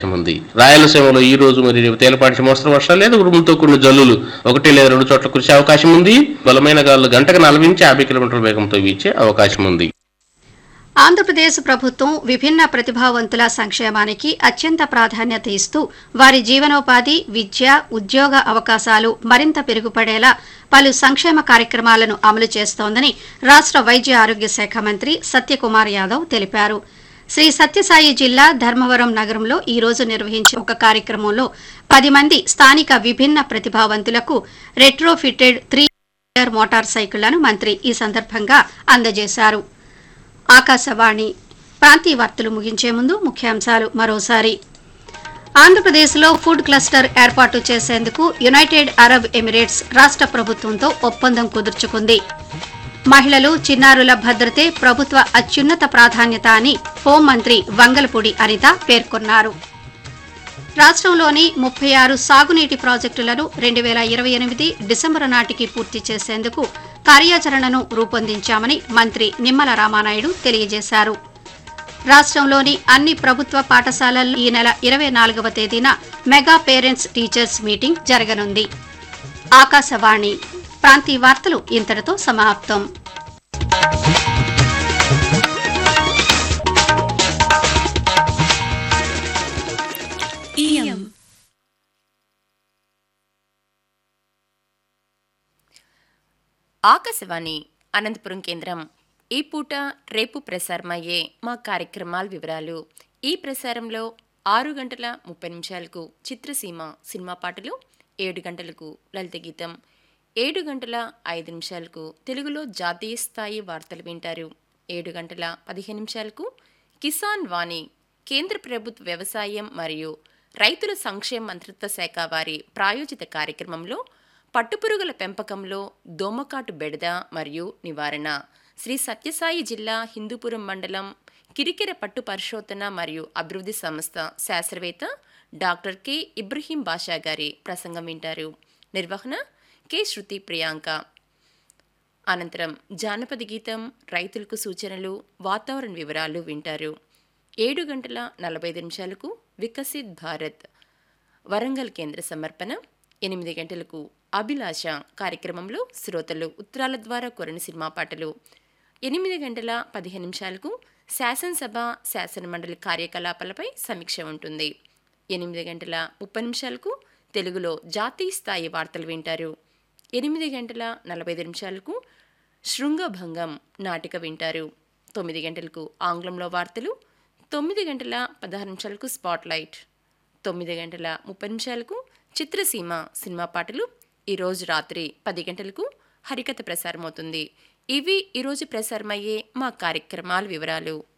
ఉంది రాయలసీమలో ఈ రోజు మరి రేపు తేలిపాటి మోస్తరు వర్షాలు లేదా ఉరుములతో కూడిన జల్లులు ఒకటి లేదా రెండు చోట్ల కురిసే అవకాశం ఉంది బలమైన గాలులు గంటకు నలభై నుంచి యాభై కిలోమీటర్ల వేగంతో వీచే అవకాశం ఉంది ఆంధ్రప్రదేశ్ ప్రభుత్వం విభిన్న ప్రతిభావంతుల సంక్షేమానికి అత్యంత ప్రాధాన్యత ఇస్తూ వారి జీవనోపాధి విద్య ఉద్యోగ అవకాశాలు మరింత పెరుగుపడేలా పలు సంక్షేమ కార్యక్రమాలను అమలు చేస్తోందని రాష్ట్ర వైద్య ఆరోగ్య శాఖ మంత్రి సత్యకుమార్ యాదవ్ తెలిపారు శ్రీ సత్యసాయి జిల్లా ధర్మవరం నగరంలో ఈ రోజు నిర్వహించిన ఒక కార్యక్రమంలో పది మంది స్థానిక విభిన్న ప్రతిభావంతులకు రెట్రోఫిటెడ్ త్రీ వీలర్ మోటార్ సైకిళ్లను మంత్రి ఈ సందర్భంగా అందజేశారు ఆకాశవాణి ప్రాంతీయ వార్తలు ముగించే ముందు ముఖ్యాంశాలు మరోసారి ఆంధ్రప్రదేశ్లో ఫుడ్ క్లస్టర్ ఏర్పాటు చేసేందుకు యునైటెడ్ అరబ్ ఎమిరేట్స్ రాష్ట్ర ప్రభుత్వంతో ఒప్పందం కుదుర్చుకుంది మహిళలు చిన్నారుల భద్రతే ప్రభుత్వ అత్యున్నత ప్రాధాన్యత అని హోంమంత్రి వంగలపూడి అనిత పేర్కొన్నారు రాష్ట్రంలోని ముప్పై ఆరు సాగునీటి ప్రాజెక్టులను రెండు వేల ఇరవై ఎనిమిది డిసెంబరు నాటికి పూర్తి చేసేందుకు కార్యాచరణను రూపొందించామని మంత్రి నిమ్మల రామానాయుడు తెలియజేశారు రాష్ట్రంలోని అన్ని ప్రభుత్వ పాఠశాలల్లో ఈ నెల ఇరవై నాలుగవ తేదీన మెగా పేరెంట్స్ టీచర్స్ మీటింగ్ జరగనుంది ఆకాశవాణి ప్రాంతీయ వార్తలు ఇంతటితో సమాప్తం ఇయం ఆకాశవాణి అనంతపురం కేంద్రం ఈ పూట రేపు ప్రసారమయ్యే మా కార్యక్రమాల వివరాలు ఈ ప్రసారంలో ఆరు గంటల ముప్పై నిమిషాలకు చిత్రసీమ సినిమా పాటలు ఏడు గంటలకు లలిత గీతం ఏడు గంటల ఐదు నిమిషాలకు తెలుగులో జాతీయ స్థాయి వార్తలు వింటారు ఏడు గంటల పదిహేను నిమిషాలకు కిసాన్ వాణి కేంద్ర ప్రభుత్వ వ్యవసాయం మరియు రైతుల సంక్షేమ మంత్రిత్వ శాఖ వారి ప్రాయోజిత కార్యక్రమంలో పట్టుపురుగుల పెంపకంలో దోమకాటు బెడద మరియు నివారణ శ్రీ సత్యసాయి జిల్లా హిందూపురం మండలం కిరికిర పట్టు పరిశోధన మరియు అభివృద్ధి సంస్థ శాస్త్రవేత్త డాక్టర్ కె ఇబ్రహీం బాషా గారి ప్రసంగం వింటారు నిర్వహణ కె శృతి ప్రియాంక అనంతరం జానపద గీతం రైతులకు సూచనలు వాతావరణ వివరాలు వింటారు ఏడు గంటల నలభై ఐదు నిమిషాలకు వికసిత్ భారత్ వరంగల్ కేంద్ర సమర్పణ ఎనిమిది గంటలకు అభిలాష కార్యక్రమంలో శ్రోతలు ఉత్తరాల ద్వారా కొరని సినిమా పాటలు ఎనిమిది గంటల పదిహేను నిమిషాలకు శాసనసభ శాసనమండలి కార్యకలాపాలపై సమీక్ష ఉంటుంది ఎనిమిది గంటల ముప్పై నిమిషాలకు తెలుగులో జాతీయ స్థాయి వార్తలు వింటారు ఎనిమిది గంటల నలభై ఐదు నిమిషాలకు శృంగభంగం నాటిక వింటారు తొమ్మిది గంటలకు ఆంగ్లంలో వార్తలు తొమ్మిది గంటల పదహారు నిమిషాలకు స్పాట్లైట్ తొమ్మిది గంటల ముప్పై నిమిషాలకు చిత్రసీమ సినిమా పాటలు ఈరోజు రాత్రి పది గంటలకు హరికథ ప్రసారమవుతుంది ఇవి ఈరోజు ప్రసారమయ్యే మా కార్యక్రమాల వివరాలు